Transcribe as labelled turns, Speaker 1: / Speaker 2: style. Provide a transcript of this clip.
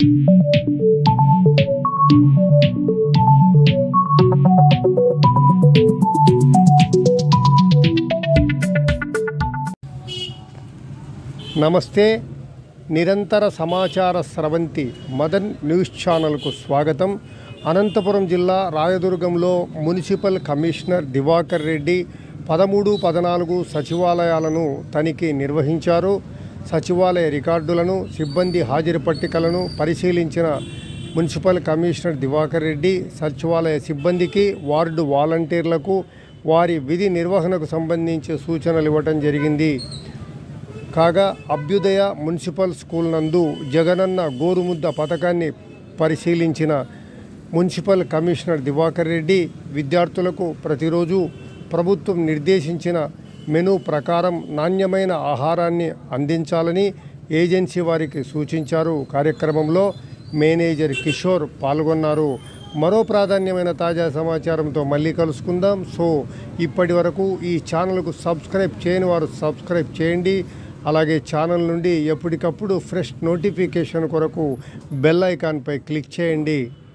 Speaker 1: నమస్తే నిరంతర సమాచార స్రవంతి మదన్ న్యూస్ ఛానల్కు స్వాగతం అనంతపురం జిల్లా రాయదుర్గంలో మున్సిపల్ కమిషనర్ దివాకర్ రెడ్డి పదమూడు పద్నాలుగు సచివాలయాలను తనిఖీ నిర్వహించారు సచివాలయ రికార్డులను సిబ్బంది హాజరు పట్టికలను పరిశీలించిన మున్సిపల్ కమిషనర్ దివాకర్ రెడ్డి సచివాలయ సిబ్బందికి వార్డు వాలంటీర్లకు వారి విధి నిర్వహణకు సంబంధించి సూచనలు ఇవ్వటం జరిగింది కాగా అభ్యుదయ మున్సిపల్ స్కూల్ నందు జగనన్న గోరుముద్ద పథకాన్ని పరిశీలించిన మున్సిపల్ కమిషనర్ దివాకర్ రెడ్డి విద్యార్థులకు ప్రతిరోజు ప్రభుత్వం నిర్దేశించిన మెనూ ప్రకారం నాణ్యమైన ఆహారాన్ని అందించాలని ఏజెన్సీ వారికి సూచించారు కార్యక్రమంలో మేనేజర్ కిషోర్ పాల్గొన్నారు మరో ప్రాధాన్యమైన తాజా సమాచారంతో మళ్ళీ కలుసుకుందాం సో ఇప్పటి వరకు ఈ ఛానల్కు సబ్స్క్రైబ్ చేయని వారు సబ్స్క్రైబ్ చేయండి అలాగే ఛానల్ నుండి ఎప్పటికప్పుడు ఫ్రెష్ నోటిఫికేషన్ కొరకు బెల్ ఐకాన్పై క్లిక్ చేయండి